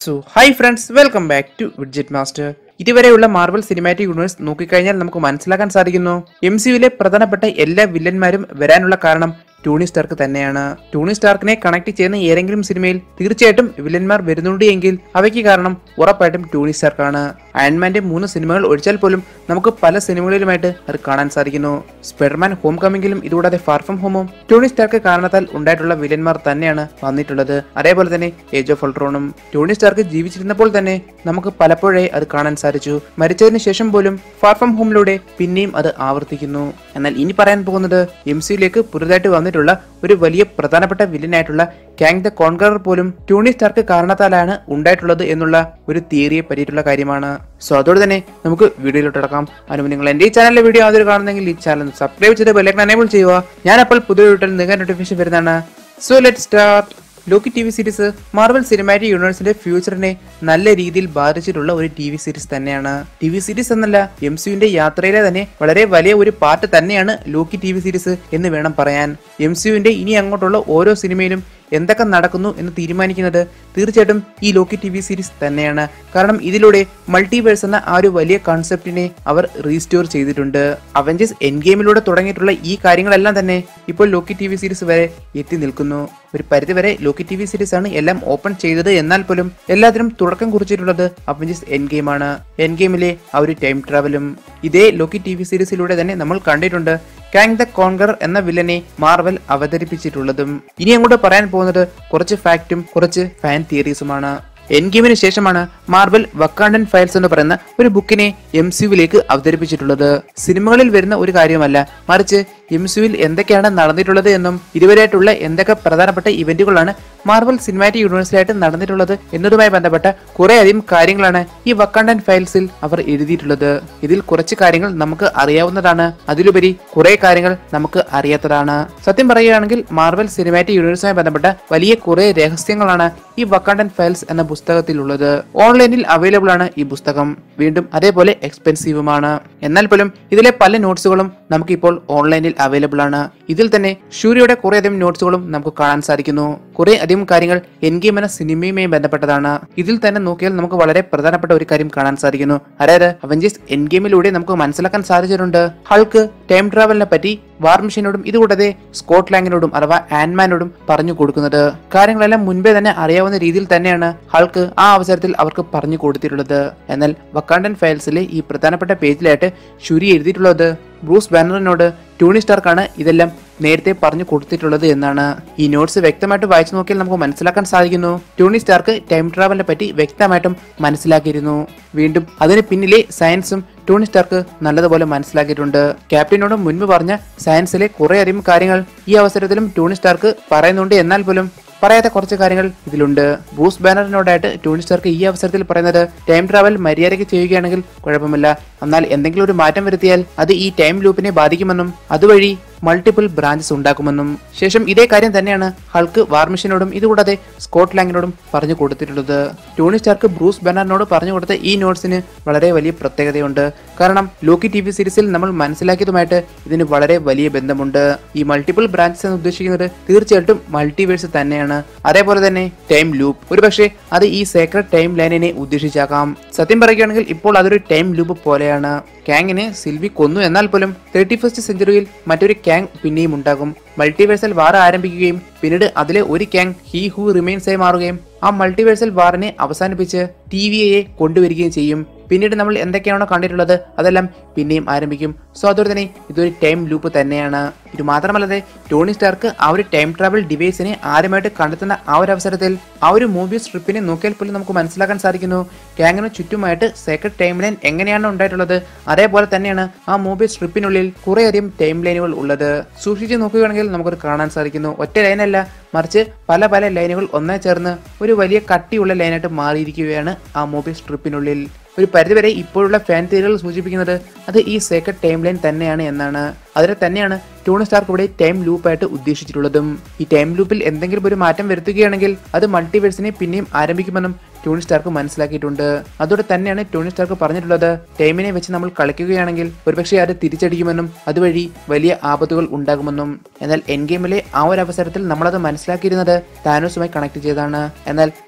so hi friends welcome back to widget master ഇതുവരെയുള്ള Marvel cinematic universe നോക്കിക്കഴിഞ്ഞാൽ നമുക്ക് മനസ്സിലാക്കാൻ സാധിക്കുന്നു എം സിയുലെ പ്രധാനപ്പെട്ട എല്ലാ വില്ലന്മാരും വരാനുള്ള കാരണം ടൂണി സ്റ്റാർക്ക് തന്നെയാണ് ടൂണി സ്റ്റാർക്കിനെ കണക്ട് ചെയ്യുന്ന ഏതെങ്കിലും സിനിമയിൽ തീർച്ചയായിട്ടും വില്ലന്മാർ വരുന്നുണ്ട് എങ്കിൽ അവയ്ക്ക് കാരണം ഉറപ്പായിട്ടും ടൂണി സ്റ്റാർക്കാണ് അയൺമാന്റെ മൂന്ന് സിനിമകൾ ഒഴിച്ചാൽ പോലും നമുക്ക് പല സിനിമകളിലുമായിട്ട് അത് കാണാൻ സാധിക്കുന്നു സ്പെഡർമാൻ ഹോം കമ്മിങ്ങിലും ഇതുകൂടാതെ ഫാർ ഫ്രം ഹോമും ടോണി സ്റ്റാർക്ക് കാരണത്താൽ ഉണ്ടായിട്ടുള്ള വില്ലന്മാർ തന്നെയാണ് വന്നിട്ടുള്ളത് അതേപോലെ തന്നെ ഏജ് ഓഫ് ഓൾട്രോണും ടോണി സ്റ്റാർക്ക് ജീവിച്ചിരുന്നപ്പോൾ തന്നെ നമുക്ക് പലപ്പോഴേ അത് കാണാൻ സാധിച്ചു മരിച്ചതിന് ശേഷം പോലും ഫാർ ഫ്രം ഹോമിലൂടെ പിന്നെയും അത് ആവർത്തിക്കുന്നു എന്നാൽ ഇനി പറയാൻ പോകുന്നത് എം സിയിലേക്ക് പുതുതായിട്ട് വന്നിട്ടുള്ള ഒരു വലിയ പ്രധാനപ്പെട്ട വില്ലനായിട്ടുള്ള കാങ് ദ കോൺകറർ പോലും ടോണി സ്റ്റാർക്ക് കാരണത്താലാണ് ഉണ്ടായിട്ടുള്ളത് എന്നുള്ള ഒരു തിയറിയെ പറ്റിയിട്ടുള്ള കാര്യമാണ് സോ അതോടെ തന്നെ നമുക്ക് വീഡിയോയിലോട്ട് കിടക്കാം അതിന് നിങ്ങൾ എന്റെ ഈ ചാനലിലെ വീഡിയോ ആദ്യം കാണുന്നെങ്കിൽ ഈ ചാനൽ സബ്സ്ക്രൈബ് ചെയ്ത് ബെല്ലൈക്കൻ എനേബിൾ ചെയ്യുക ഞാൻ അപ്പോൾ പുതിയ വീട്ടിൽ നിങ്ങൾക്ക് നോട്ടിഫിക്കേഷൻ വരുന്നതാണ് so let start Loki T V series Marvel cinematic യൂണിവേഴ്സിന്റെ ഫ്യൂച്ചറിനെ നല്ല രീതിയിൽ ബാധിച്ചിട്ടുള്ള ഒരു ടി വി സീരീസ് തന്നെയാണ് ടി വി സീരീസ് എന്നല്ല എം സിയുവിന്റെ യാത്രയിലെ തന്നെ വളരെ വലിയ ഒരു പാർട്ട് തന്നെയാണ് ലോക്കി ടി വി സീരീസ് എന്ന് വേണം പറയാൻ എം സിയുവിന്റെ ഇനി അങ്ങോട്ടുള്ള ഓരോ സിനിമയിലും എന്തൊക്കെ നടക്കുന്നു എന്ന് തീരുമാനിക്കുന്നത് തീർച്ചയായിട്ടും ഈ ലോക്കി ടി വി സീരീസ് തന്നെയാണ് കാരണം ഇതിലൂടെ മൾട്ടിവേഴ്സ് എന്ന ആ ഒരു വലിയ കോൺസെപ്റ്റിനെ അവർ റീസ്റ്റോർ ചെയ്തിട്ടുണ്ട് അവഞ്ചേഴ്സ് എൻ ഗെയിമിലൂടെ തുടങ്ങിയിട്ടുള്ള ഈ കാര്യങ്ങളെല്ലാം തന്നെ ഇപ്പോൾ ലോക്കി ടി വി സീരീസ് വരെ എത്തി നിൽക്കുന്നു ഒരു പരിധിവരെ ലോക്കി ടി വി സീരീസ് ആണ് എല്ലാം ഓപ്പൺ ചെയ്തത് എന്നാൽ പോലും എല്ലാത്തിനും തുടക്കം കുറിച്ചിട്ടുള്ളത് അവഞ്ചേഴ്സ് എൻ ഗെയിം ആണ് എൻ ഗെയിമിലെ ആ ഒരു ടൈം ട്രാവലും ഇതേ ലോക്കി ടി വി സീരീസിലൂടെ തന്നെ നമ്മൾ കണ്ടിട്ടുണ്ട് കാങ് ദ കോൺഗർ എന്ന വില്ലനെ മാർവൽ അവതരിപ്പിച്ചിട്ടുള്ളതും ഇനി അങ്ങോട്ട് പറയാൻ പോകുന്നത് കുറച്ച് ഫാക്റ്റും കുറച്ച് ഫാൻ തിയറീസുമാണ് എൻ ഗെയിമിന് ശേഷമാണ് മാർവൽ വക്കാണ്ടൻ ഫയൽസ് എന്ന് പറയുന്ന ഒരു ബുക്കിനെ എം സിയുവിലേക്ക് അവതരിപ്പിച്ചിട്ടുള്ളത് സിനിമകളിൽ വരുന്ന ഒരു കാര്യമല്ല മറിച്ച് എം സിയുവിൽ എന്തൊക്കെയാണ് നടന്നിട്ടുള്ളത് എന്നും ഇതുവരെയായിട്ടുള്ള എന്തൊക്കെ പ്രധാനപ്പെട്ട ഇവന്റുകളാണ് മാർവൽ സിനിമാറ്റിക് യൂണിവേഴ്സിലായിട്ട് നടന്നിട്ടുള്ളത് എന്നതുമായി ബന്ധപ്പെട്ട കുറെ അധികം കാര്യങ്ങളാണ് ഈ വക്കാണ്ടൻ ഫയൽസിൽ അവർ എഴുതിയിട്ടുള്ളത് ഇതിൽ കുറച്ച് കാര്യങ്ങൾ നമുക്ക് അറിയാവുന്നതാണ് അതിലുപരി കുറെ കാര്യങ്ങൾ നമുക്ക് അറിയാത്തതാണ് സത്യം പറയുകയാണെങ്കിൽ മാർവൽ സിനിമാറ്റിക് യൂണിവേഴ്സുമായി ബന്ധപ്പെട്ട വലിയ കുറെ രഹസ്യങ്ങളാണ് ഈ വക്കാണ്ടൻ ഫയൽസ് എന്ന പുസ്തകത്തിലുള്ളത് ഓൺലൈനിൽ അവൈലബിൾ ആണ് ഈ പുസ്തകം വീണ്ടും അതേപോലെ എക്സ്പെൻസീവുമാണ് എന്നാൽ പോലും ഇതിലെ പല നോട്ട്സുകളും നമുക്ക് ഇപ്പോൾ ഓൺലൈനിൽ അവൈലബിൾ ആണ് ഇതിൽ തന്നെ ഷൂരിയുടെ കുറെ അധികം നോട്ട്സുകളും നമുക്ക് കാണാൻ സാധിക്കുന്നു കുറെ അധികം കാര്യങ്ങൾ എൻഗെയിം എന്ന സിനിമയുമായി ബന്ധപ്പെട്ടതാണ് ഇതിൽ തന്നെ നോക്കിയാൽ നമുക്ക് വളരെ പ്രധാനപ്പെട്ട ഒരു കാര്യം കാണാൻ സാധിക്കുന്നു അതായത് അവഞ്ചേഴ്സ് എൻഗെയിമിലൂടെ നമുക്ക് മനസ്സിലാക്കാൻ സാധിച്ചിട്ടുണ്ട് ഹൾക്ക് ടൈം ട്രാവലിനെ പറ്റി വാർ മിഷനോടും ഇതുകൂടാതെ സ്കോട്ട് ലാങ്ങിനോടും അഥവാ ആൻമാനോടും പറഞ്ഞു കൊടുക്കുന്നത് കാര്യങ്ങളെല്ലാം മുൻപേ തന്നെ അറിയാവുന്ന രീതിയിൽ തന്നെയാണ് ഹൾക്ക് ആ അവസരത്തിൽ അവർക്ക് പറഞ്ഞു കൊടുത്തിട്ടുള്ളത് എന്നാൽ വക്കാണ്ടൻ ഫയൽസിലെ ഈ പ്രധാനപ്പെട്ട പേജിലായിട്ട് ഷുരി എഴുതിയിട്ടുള്ളത് ബ്രൂസ് ബാനറിനോട് ടൂണി സ്റ്റാർക്കാണ് ഇതെല്ലാം നേരത്തെ പറഞ്ഞു കൊടുത്തിട്ടുള്ളത് എന്നാണ് ഈ നോട്ട്സ് വ്യക്തമായിട്ട് വായിച്ചു നോക്കിയാൽ നമുക്ക് മനസ്സിലാക്കാൻ സാധിക്കുന്നു ടൂണി സ്റ്റാർക്ക് ടൈം ട്രാവലിനെ പറ്റി വ്യക്തമായിട്ടും മനസ്സിലാക്കിയിരുന്നു വീണ്ടും അതിന് പിന്നിലെ സയൻസും ടൂണി സ്റ്റാർക്ക് നല്ലതുപോലെ മനസ്സിലാക്കിയിട്ടുണ്ട് ക്യാപ്റ്റനോട് മുൻപ് പറഞ്ഞ സയൻസിലെ കുറെ അധികം കാര്യങ്ങൾ ഈ അവസരത്തിലും ടൂണി സ്റ്റാർക്ക് പറയുന്നുണ്ട് എന്നാൽ പോലും പറയാത്ത കുറച്ച് കാര്യങ്ങൾ ഇതിലുണ്ട് ബ്രൂസ് ബാനറിനോടായിട്ട് ടോണി സ്റ്റാർക്ക് ഈ അവസരത്തിൽ പറയുന്നത് ടൈം ട്രാവൽ മര്യാദയ്ക്ക് ചെയ്യുകയാണെങ്കിൽ കുഴപ്പമില്ല എന്നാൽ എന്തെങ്കിലും ഒരു മാറ്റം വരുത്തിയാൽ അത് ഈ ടൈം ലൂപ്പിനെ ബാധിക്കുമെന്നും അതുവഴി മൾട്ടിപ്പിൾ ബ്രാഞ്ചസ് ഉണ്ടാക്കുമെന്നും ശേഷം ഇതേ കാര്യം തന്നെയാണ് ഹൾക്ക് വാർമിഷനോടും ഇതുകൂടാതെ സ്കോട്ട് ലാങ്ങിനോടും പറഞ്ഞു കൊടുത്തിട്ടുള്ളത് ടോണി സ്റ്റാർക്ക് ബ്രൂസ് ബാനറിനോട് പറഞ്ഞു കൊടുത്ത ഈ നോട്ട്സിന് വളരെ വലിയ പ്രത്യേകതയുണ്ട് കാരണം ലോക്കി ടി വി സീരീസിൽ നമ്മൾ മനസ്സിലാക്കിയതുമായിട്ട് ഇതിന് വളരെ വലിയ ബന്ധമുണ്ട് ഈ മൾട്ടിപ്പിൾ ബ്രാഞ്ചസ് എന്ന് ഉദ്ദേശിക്കുന്നത് തീർച്ചയായിട്ടും മൾട്ടിവേഴ്സ് തന്നെയാണ് അതേപോലെ തന്നെ ടൈം ലൂപ്പ് ഒരുപക്ഷെ അത് ഈ സേക്രഡ് ടൈം ലൈനിനെ ഉദ്ദേശിച്ചാക്കാം സത്യം പറയുകയാണെങ്കിൽ ഇപ്പോൾ അതൊരു ടൈം ലൂപ്പ് പോലെയാണ് കാങ്ങിനെ സിൽവി കൊന്നു എന്നാൽ പോലും തേർട്ടി ഫസ്റ്റ് സെഞ്ചുറിയിൽ മറ്റൊരു ക്യാങ് പിന്നെയും ഉണ്ടാകും മൾട്ടിവേഴ്സൽ വാർ ആരംഭിക്കുകയും പിന്നീട് അതിലെ ഒരു ക്യാങ് ഹീ ഹൂ റിമെയിൻസ് ആയി മാറുകയും ആ മൾട്ടിവേഴ്സൽ വാറിനെ അവസാനിപ്പിച്ച് ടി വി എയെ കൊണ്ടുവരികയും ചെയ്യും പിന്നീട് നമ്മൾ എന്തൊക്കെയാണോ കണ്ടിട്ടുള്ളത് അതെല്ലാം പിന്നെയും ആരംഭിക്കും സോ അതുപോലെ തന്നെ ഇതൊരു ടൈം ലൂപ്പ് തന്നെയാണ് ഇത് മാത്രമല്ലാതെ ടോണി സ്റ്റാർക്ക് ആ ഒരു ടൈം ട്രാവൽ ഡിവൈസിനെ ആരുമായിട്ട് കണ്ടെത്തുന്ന ആ ഒരു അവസരത്തിൽ ആ ഒരു മൂവി സ്ട്രിപ്പിനെ നോക്കിയാൽ പോലും നമുക്ക് മനസ്സിലാക്കാൻ സാധിക്കുന്നു ക്യാങ്ങിന് ചുറ്റുമായിട്ട് സെക്കൻഡ് ടൈം ലൈൻ എങ്ങനെയാണ് ഉണ്ടായിട്ടുള്ളത് അതേപോലെ തന്നെയാണ് ആ മൂവി സ്ട്രിപ്പിനുള്ളിൽ കുറേയധികം ടൈം ലൈനുകൾ ഉള്ളത് സൂക്ഷിച്ച് നോക്കുകയാണെങ്കിൽ നമുക്കത് കാണാൻ സാധിക്കുന്നു ഒറ്റ ലൈനല്ല മറിച്ച് പല പല ലൈനുകൾ ഒന്നേ ചേർന്ന് ഒരു വലിയ കട്ടിയുള്ള ലൈനായിട്ട് മാറിയിരിക്കുകയാണ് ആ മൂവി സ്ട്രിപ്പിനുള്ളിൽ ഒരു പരിധിവരെ ഇപ്പോഴുള്ള ഫാൻ തിയറികൾ സൂചിപ്പിക്കുന്നത് അത് ഈ സേക്കഡ് ടൈം ലൈൻ തന്നെയാണ് എന്നാണ് അതിനെ തന്നെയാണ് ടൂണി സ്റ്റാർക്ക് ഇവിടെ ടൈം ലൂപ്പായിട്ട് ഉദ്ദേശിച്ചിട്ടുള്ളതും ഈ ടൈം ലൂപ്പിൽ എന്തെങ്കിലും ഒരു മാറ്റം വരുത്തുകയാണെങ്കിൽ അത് മൾട്ടിവേഴ്സിനെ പിന്നെയും ആരംഭിക്കുമെന്നും ടോണി സ്റ്റാർക്ക് മനസ്സിലാക്കിയിട്ടുണ്ട് അതോടെ തന്നെയാണ് ടോണി സ്റ്റാർക്ക് പറഞ്ഞിട്ടുള്ളത് ടൈമിനെ വെച്ച് നമ്മൾ കളിക്കുകയാണെങ്കിൽ ഒരുപക്ഷെ അത് തിരിച്ചടിക്കുമെന്നും അതുവഴി വലിയ ആപത്തുകൾ ഉണ്ടാകുമെന്നും എന്നാൽ എൻ ഗെയിമിലെ ആ ഒരു അവസരത്തിൽ നമ്മളത് മനസ്സിലാക്കിയിരുന്നത് താനോസുമായി കണക്ട് ചെയ്താണ് എന്നാൽ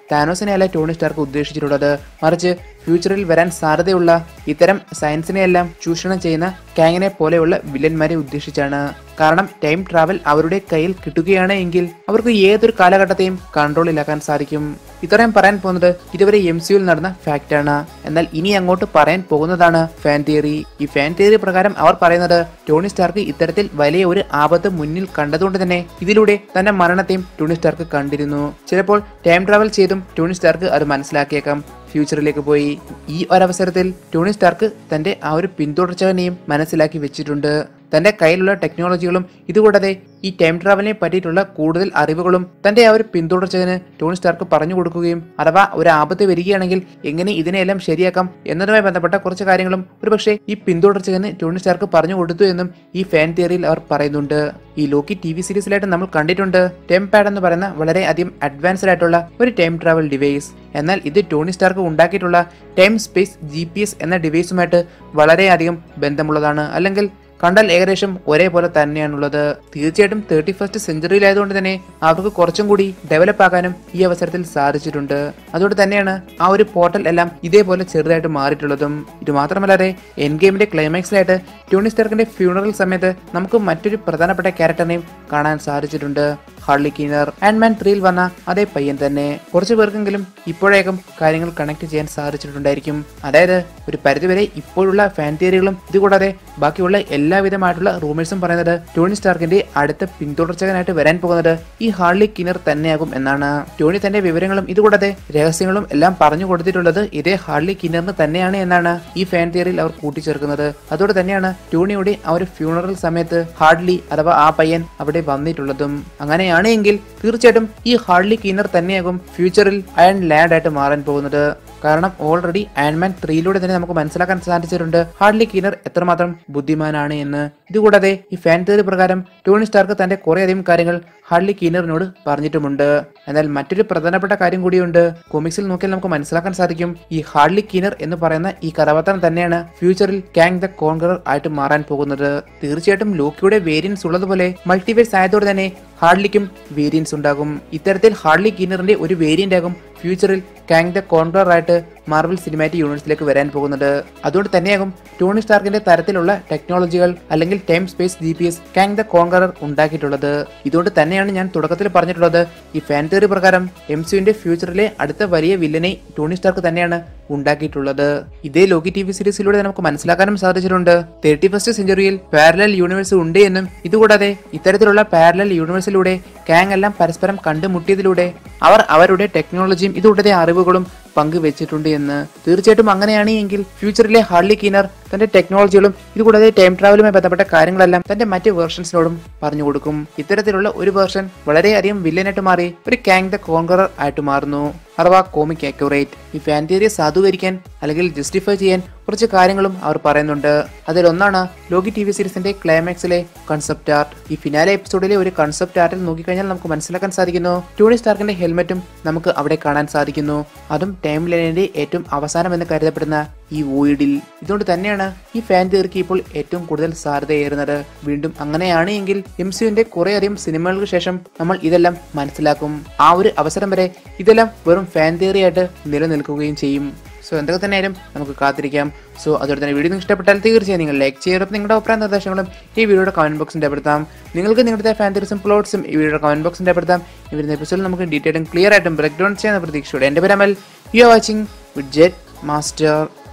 താനോസിനെ അല്ല ടോണി സ്റ്റാർക്ക് ഉദ്ദേശിച്ചിട്ടുള്ളത് മറിച്ച് ഫ്യൂച്ചറിൽ വരാൻ സാധ്യതയുള്ള ഇത്തരം സയൻസിനെയെല്ലാം ചൂഷണം ചെയ്യുന്ന കാങ്ങിനെ പോലെയുള്ള വില്ലന്മാരെ ഉദ്ദേശിച്ചാണ് കാരണം ടൈം ട്രാവൽ അവരുടെ കയ്യിൽ കിട്ടുകയാണ് എങ്കിൽ അവർക്ക് ഏതൊരു കാലഘട്ടത്തെയും കൺട്രോളിലാക്കാൻ സാധിക്കും ഇത്രയും പറയാൻ പോകുന്നത് ഇതുവരെ എം സിയിൽ നടന്ന ഫാക്റ്റാണ് എന്നാൽ ഇനി അങ്ങോട്ട് പറയാൻ പോകുന്നതാണ് ഫാൻ തിയറി ഈ ഫാൻ തിയറി പ്രകാരം അവർ പറയുന്നത് ടോണി സ്റ്റാർക്ക് ഇത്തരത്തിൽ വലിയ ഒരു ആപത്ത് മുന്നിൽ കണ്ടതുകൊണ്ട് തന്നെ ഇതിലൂടെ തന്റെ മരണത്തെയും ടോണി സ്റ്റാർക്ക് കണ്ടിരുന്നു ചിലപ്പോൾ ടൈം ട്രാവൽ ചെയ്തും ടോണി സ്റ്റാർക്ക് അത് മനസ്സിലാക്കിയേക്കാം ഫ്യൂച്ചറിലേക്ക് പോയി ഈ ഒരവസരത്തിൽ ടോണി സ്റ്റാർക്ക് തന്റെ ആ ഒരു പിന്തുടർച്ചകനെയും മനസ്സിലാക്കി വെച്ചിട്ടുണ്ട് തന്റെ കയ്യിലുള്ള ടെക്നോളജികളും ഇതുകൂടാതെ ഈ ടൈം ട്രാവലിനെ പറ്റിയിട്ടുള്ള കൂടുതൽ അറിവുകളും തന്റെ ആ ഒരു പിന്തുടർച്ചകന് ടോണി സ്റ്റാർക്ക് പറഞ്ഞു കൊടുക്കുകയും അഥവാ ഒരു ആപത്ത് വരികയാണെങ്കിൽ എങ്ങനെ ഇതിനെല്ലാം ശരിയാക്കാം എന്നതുമായി ബന്ധപ്പെട്ട കുറച്ച് കാര്യങ്ങളും ഒരുപക്ഷെ ഈ പിന്തുടർച്ചകന് ടോണി സ്റ്റാർക്ക് പറഞ്ഞു കൊടുത്തു എന്നും ഈ ഫാൻ തിയറിയിൽ അവർ പറയുന്നുണ്ട് ഈ ലോക്കി ടി വി സീരീസിലായിട്ട് നമ്മൾ കണ്ടിട്ടുണ്ട് ടെം പാഡ് എന്ന് പറയുന്ന വളരെ അധികം അഡ്വാൻസ്ഡ് ആയിട്ടുള്ള ഒരു ടൈം ട്രാവൽ ഡിവൈസ് എന്നാൽ ഇത് ടോണി സ്റ്റാർക്ക് ഉണ്ടാക്കിയിട്ടുള്ള ടൈം സ്പേസ് ജി എന്ന ഡിവൈസുമായിട്ട് വളരെയധികം ബന്ധമുള്ളതാണ് അല്ലെങ്കിൽ കണ്ടാൽ ഏകദേശം ഒരേപോലെ തന്നെയാണുള്ളത് തീർച്ചയായിട്ടും തേർട്ടി ഫസ്റ്റ് സെഞ്ചുറിയിലായതുകൊണ്ട് തന്നെ അവർക്ക് കുറച്ചും കൂടി ഡെവലപ്പ് ആക്കാനും ഈ അവസരത്തിൽ സാധിച്ചിട്ടുണ്ട് അതുകൊണ്ട് തന്നെയാണ് ആ ഒരു പോർട്ടൽ എല്ലാം ഇതേപോലെ ചെറുതായിട്ട് മാറിയിട്ടുള്ളതും ഇത് മാത്രമല്ലാതെ എൻ ഗെയിമിന്റെ ക്ലൈമാക്സിലായിട്ട് ടോണി സ്റ്റാർക്കിന്റെ ഫ്യൂണറൽ സമയത്ത് നമുക്ക് മറ്റൊരു പ്രധാനപ്പെട്ട ക്യാരക്ടറിനെയും കാണാൻ സാധിച്ചിട്ടുണ്ട് ഹാർലി കീനർ ആൻഡ് മാൻ ത്രീയിൽ വന്ന അതേ പയ്യൻ തന്നെ കുറച്ചു പേർക്കെങ്കിലും ഇപ്പോഴേക്കും കാര്യങ്ങൾ കണക്ട് ചെയ്യാൻ സാധിച്ചിട്ടുണ്ടായിരിക്കും അതായത് ഒരു പരിധിവരെ ഇപ്പോഴുള്ള ഫാൻ തിയറികളും ഇതുകൂടാതെ ബാക്കിയുള്ള എല്ലാവിധമായിട്ടുള്ള റൂമേഴ്സും പറയുന്നത് ടോണി സ്റ്റാർക്കിന്റെ അടുത്ത പിന്തുടർച്ചകനായിട്ട് വരാൻ പോകുന്നത് ഈ ഹാർലി കിനർ തന്നെയാകും എന്നാണ് ടോണി തന്റെ വിവരങ്ങളും ഇതുകൂടാതെ രഹസ്യങ്ങളും എല്ലാം പറഞ്ഞു കൊടുത്തിട്ടുള്ളത് ഇതേ ഹാർലി കിന്നറിന് തന്നെയാണ് എന്നാണ് ഈ ഫാൻ തിയറിയിൽ അവർ കൂട്ടിച്ചേർക്കുന്നത് അതോടെ തന്നെയാണ് ടോണിയുടെ ആ ഒരു ഫ്യൂണറൽ സമയത്ത് ഹാർഡ്ലി അഥവാ ആ പയ്യൻ അവിടെ വന്നിട്ടുള്ളതും അങ്ങനെയാണ് എങ്കിൽ തീർച്ചയായിട്ടും ഈ ഹാർഡ്ലി കിന്നർ തന്നെയാകും ഫ്യൂച്ചറിൽ അയൺ ലാഡ് ആയിട്ട് മാറാൻ പോകുന്നത് കാരണം ഓൾറെഡി അയൺമാൻ ത്രീയിലൂടെ തന്നെ നമുക്ക് മനസ്സിലാക്കാൻ സാധിച്ചിട്ടുണ്ട് ഹാർഡ്ലി കീനർ എത്രമാത്രം ബുദ്ധിമാനാണ് എന്ന് ഇതുകൂടാതെ ഈ ഫാൻ തിയറി പ്രകാരം ടോണി സ്റ്റാർക്ക് തന്റെ കുറേയധികം കാര്യങ്ങൾ ഹാർഡ്ലി കീനറിനോട് പറഞ്ഞിട്ടുമുണ്ട് എന്നാൽ മറ്റൊരു പ്രധാനപ്പെട്ട കാര്യം കൂടിയുണ്ട് കൊമിക്സിൽ നോക്കിയാൽ നമുക്ക് മനസ്സിലാക്കാൻ സാധിക്കും ഈ ഹാർഡ്ലി കീനർ എന്ന് പറയുന്ന ഈ കഥാപാത്രം തന്നെയാണ് ഫ്യൂച്ചറിൽ കാങ് ദ കോൺകറർ ആയിട്ട് മാറാൻ പോകുന്നത് തീർച്ചയായിട്ടും ലോക്കിയുടെ വേരിയൻസ് ഉള്ളതുപോലെ മൾട്ടിവേഴ്സ് ആയതോടെ തന്നെ ഹാർഡ്ലിക്കും വേരിയൻസ് ഉണ്ടാകും ഇത്തരത്തിൽ ഹാർഡ്ലി കീനറിന്റെ ഒരു വേരിയന്റ് ആകും ഫ്യൂച്ചറിൽ കാങ് ദ കോൺകറർ ആയിട്ട് മാർവൽ സിനിമാറ്റിക് യൂണിവേഴ്സിലേക്ക് വരാൻ പോകുന്നത് അതുകൊണ്ട് തന്നെയാകും ടോണി സ്റ്റാർക്കിന്റെ തരത്തിലുള്ള ടെക്നോളജികൾ അല്ലെങ്കിൽ time space G P S Kang the conqueror ഉണ്ടാക്കിയിട്ടുള്ളത് ഇതുകൊണ്ട് തന്നെയാണ് ഞാൻ തുടക്കത്തിൽ പറഞ്ഞിട്ടുള്ളത് ഈ ഫാൻ തിയറി പ്രകാരം എം സിയുടെ ഫ്യൂച്ചറിലെ അടുത്ത വലിയ വില്ലനെ ടോണി സ്റ്റാർക്ക് തന്നെയാണ് ഉണ്ടാക്കിയിട്ടുള്ളത് ഇതേ ലോക്കി ടി വി സീരീസിലൂടെ നമുക്ക് മനസ്സിലാക്കാനും സാധിച്ചിട്ടുണ്ട് തേർട്ടി ഫസ്റ്റ് സെഞ്ചുറിയിൽ പാരലൽ യൂണിവേഴ്സ് ഉണ്ട് എന്നും ഇതുകൂടാതെ ഇത്തരത്തിലുള്ള പാരലൽ യൂണിവേഴ്സിലൂടെ കാങ് എല്ലാം പരസ്പരം കണ്ടുമുട്ടിയതിലൂടെ അവർ അവരുടെ ടെക്നോളജിയും ഇതുകൂടാതെ അറിവുകളും പങ്കുവെച്ചിട്ടുണ്ട് എന്ന് തീർച്ചയായിട്ടും അങ്ങനെയാണ് എങ്കിൽ ഫ്യൂച്ചറിലെ ഹാർലി കീനർ തന്റെ ടെക്നോളജികളും ഇതുകൂടാതെ ടൈം ട്രാവലുമായി ബന്ധപ്പെട്ട കാര്യങ്ങളെല്ലാം തന്റെ മറ്റ് വേർഷൻസിനോടും പറഞ്ഞു കൊടുക്കും ഇത്തരത്തിലുള്ള ഒരു വേർഷൻ വളരെയധികം വില്ലനായിട്ട് മാറി ഒരു കാങ് ദ കോൺകറർ ആയിട്ട് മാറുന്നു അഥവാ കോമിക് അക്യുറേറ്റ് ഈ ഫാൻ തിയറിയെ സാധൂകരിക്കാൻ അല്ലെങ്കിൽ ജസ്റ്റിഫൈ ചെയ്യാൻ കുറച്ച് കാര്യങ്ങളും അവർ പറയുന്നുണ്ട് അതിലൊന്നാണ് ലോഗി ടി വി സീരീസിന്റെ ക്ലൈമാക്സിലെ കൺസെപ്റ്റ് ആർട്ട് ഈ ഫിനാലെ എപ്പിസോഡിലെ ഒരു കൺസെപ്റ്റ് ആർട്ടിൽ നോക്കിക്കഴിഞ്ഞാൽ നമുക്ക് മനസ്സിലാക്കാൻ സാധിക്കുന്നു ടോണി സ്റ്റാർക്കിന്റെ ഹെൽമെറ്റും നമുക്ക് അവിടെ കാണാൻ സാധിക്കുന്നു അതും ടൈം ലൈനിന്റെ ഏറ്റവും അവസാനം എന്ന് കരുതപ്പെടുന്ന ഈ വോയിഡിൽ ഇതുകൊണ്ട് തന്നെയാണ് ഈ ഫാൻ തിയറിക്ക് ഇപ്പോൾ ഏറ്റവും കൂടുതൽ സാധ്യതയേറുന്നത് വീണ്ടും അങ്ങനെയാണ് എങ്കിൽ എം സിയുന്റെ കുറേയധികം സിനിമകൾക്ക് ശേഷം നമ്മൾ ഇതെല്ലാം മനസ്സിലാക്കും ആ ഒരു അവസരം വരെ ഇതെല്ലാം വെറും ഫാൻ തിയറി ആയിട്ട് നിലനിൽക്കുകയും ചെയ്യും സോ എന്തൊക്കെ തന്നെയായാലും നമുക്ക് കാത്തിരിക്കാം സോ അതുപോലെ തന്നെ വീഡിയോ നിങ്ങൾക്ക് ഇഷ്ടപ്പെട്ടാൽ തീർച്ചയായും നിങ്ങൾ ലൈക്ക് ചെയ്യണം നിങ്ങളുടെ അഭിപ്രായ നിർദ്ദേശങ്ങളും ഈ വീഡിയോയുടെ കമന്റ് ബോക്സിൽ രേഖപ്പെടുത്താം നിങ്ങൾക്ക് നിങ്ങളുടെ ഫാൻ തിയറീസും പ്ലോട്ട്സും ഈ വീഡിയോയുടെ കമന്റ് ബോക്സിൽ രേഖപ്പെടുത്താം ഈ വരുന്ന എപ്പിസോഡിൽ നമുക്ക് ഡീറ്റെയിലും ക്ലിയർ ആയിട്ടും ബ്രേക്ക് ഡൗൺ ചെയ്യുന്ന പ്രതീക്ഷയോടെ എൻ്റെ പേര് Amal you are watching widget master